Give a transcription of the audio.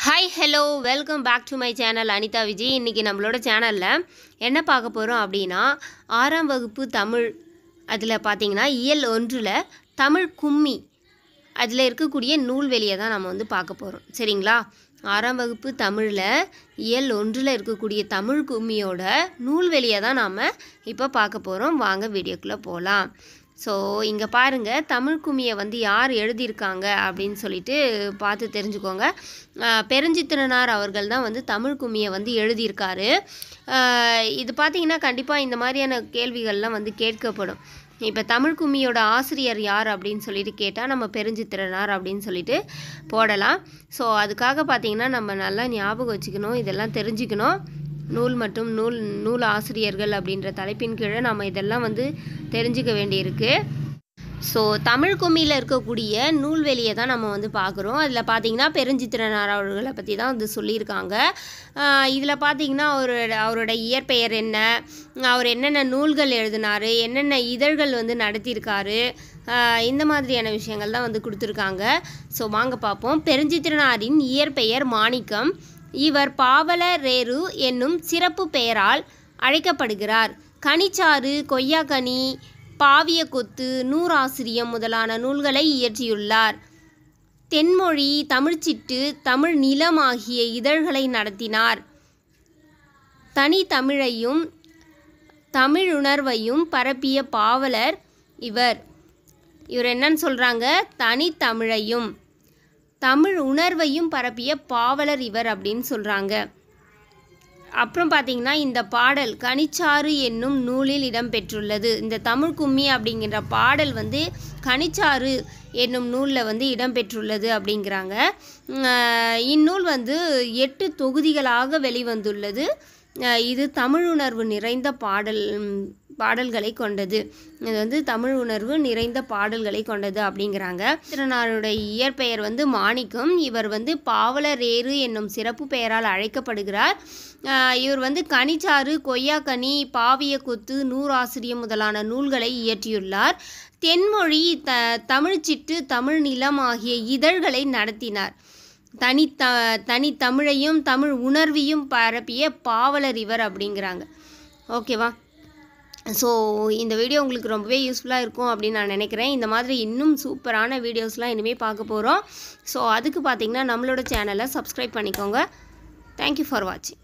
hi hello welcome back to my channel Anitha Vijay இன்றைக்கி நம்மளோட சேனலில் என்ன பார்க்க போகிறோம் அப்படின்னா ஆறாம் வகுப்பு தமிழ் அதில் பார்த்தீங்கன்னா இயல் ஒன்றில் தமிழ் கும்மி அதில் இருக்கக்கூடிய நூல்வெளியை தான் நம்ம வந்து பார்க்க போகிறோம் சரிங்களா ஆறாம் வகுப்பு தமிழில் இயல் ஒன்றில் இருக்கக்கூடிய தமிழ் கும்மியோட நூல்வெளியை தான் நாம் இப்போ பார்க்க போகிறோம் வாங்க வீடியோக்குள்ளே போகலாம் ஸோ இங்கே பாருங்கள் தமிழ் கும்மியை வந்து யார் எழுதியிருக்காங்க அப்படின்னு சொல்லிட்டு பார்த்து தெரிஞ்சுக்கோங்க ஆஹ் பெருஞ்சித்திரனார் அவர்கள் தான் வந்து தமிழ் கும்மியை வந்து எழுதியிருக்காரு ஆஹ் இது பார்த்தீங்கன்னா கண்டிப்பாக இந்த மாதிரியான கேள்விகள்லாம் வந்து கேட்கப்படும் இப்போ தமிழ் கும்மியோட ஆசிரியர் யார் அப்படின்னு சொல்லிட்டு கேட்டால் நம்ம பெருஞ்சித்திரனார் அப்படின்னு சொல்லிட்டு போடலாம் ஸோ அதுக்காக பார்த்தீங்கன்னா நம்ம நல்லா ஞாபகம் வச்சுக்கணும் இதெல்லாம் தெரிஞ்சுக்கணும் நூல் மற்றும் நூல் நூல் ஆசிரியர்கள் அப்படின்ற தலைப்பின் கீழே நம்ம இதெல்லாம் வந்து தெரிஞ்சுக்க வேண்டியிருக்கு ஸோ தமிழ் கும்மியில் இருக்கக்கூடிய நூல்வெளியை தான் நம்ம வந்து பார்க்குறோம் அதில் பார்த்தீங்கன்னா பெருஞ்சித்திரனார் அவர்களை பற்றி தான் வந்து சொல்லியிருக்காங்க இதில் பார்த்தீங்கன்னா அவரோட அவரோட இயற்பெயர் என்ன அவர் என்னென்ன நூல்கள் எழுதினார் என்னென்ன இதழ்கள் வந்து நடத்தியிருக்காரு ஆஹ் இந்த மாதிரியான விஷயங்கள் தான் வந்து கொடுத்துருக்காங்க ஸோ வாங்க பார்ப்போம் பெருஞ்சித்திரனாரின் இயற்பெயர் மாணிக்கம் இவர் பாவலரேரு என்னும் சிறப்பு பெயரால் அழைக்கப்படுகிறார் கனிச்சாறு கொய்யாக்கனி பாவிய கொத்து நூறாசிரியம் முதலான நூல்களை இயற்றியுள்ளார் தென்மொழி தமிழ்ச்சிட்டு தமிழ் நிலம் ஆகிய இதழ்களை நடத்தினார் தனி தமிழையும் தமிழுணர்வையும் பரப்பிய பாவலர் இவர் இவர் என்னன்னு சொல்கிறாங்க தனி தமிழையும் தமிழ் உணர்வையும் பரப்பிய பாவலர் இவர் அப்படின்னு சொல்கிறாங்க அப்புறம் பார்த்தீங்கன்னா இந்த பாடல் கனிச்சாறு என்னும் நூலில் இடம்பெற்றுள்ளது இந்த தமிழ் கும்மி அப்படிங்கிற பாடல் வந்து கனிச்சாறு என்னும் நூலில் வந்து இடம்பெற்றுள்ளது அப்படிங்கிறாங்க உம், ஆஹ் இந்நூல் வந்து எட்டு தொகுதிகளாக வெளிவந்துள்ளது ஆஹ் இது தமிழ் உணர்வு நிறைந்த பாடல் உம், பாடல்களை கொண்டது இது வந்து தமிழ் உணர்வு நிறைந்த பாடல்களை கொண்டது அப்படிங்கிறாங்க திருநாளுடைய இயற்பெயர் வந்து மாணிக்கம் இவர் வந்து பாவலரேறு என்னும் சிறப்பு பெயரால் அழைக்கப்படுகிறார் ஆஹ் இவர் வந்து கனிச்சாறு கொய்யாக்கனி பாவிய கொத்து நூறாசிரியம் முதலான நூல்களை இயற்றியுள்ளார் தென்மொழி த தமிழ்ச்சிட்டு தமிழ் நிலம் ஆகிய இதழ்களை நடத்தினார் தனி த தனி தமிழையும் தமிழ் உணர்வையும் பரப்பிய பாவலர் இவர் அப்படிங்கிறாங்க ஓகேவா ஸோ இந்த வீடியோ உங்களுக்கு ரொம்பவே யூஸ்ஃபுல்லாக இருக்கும் அப்படின்னு நான் நினைக்கிறேன் இந்த மாதிரி இன்னும் சூப்பரான வீடியோஸ்லாம் இனிமேல் பார்க்க போகிறோம் ஸோ அதுக்கு பார்த்தீங்கன்னா நம்மளோட சேனலை சப்ஸ்கிரைப் பண்ணிக்கோங்க தேங்க்யூ ஃபார் வாட்சிங்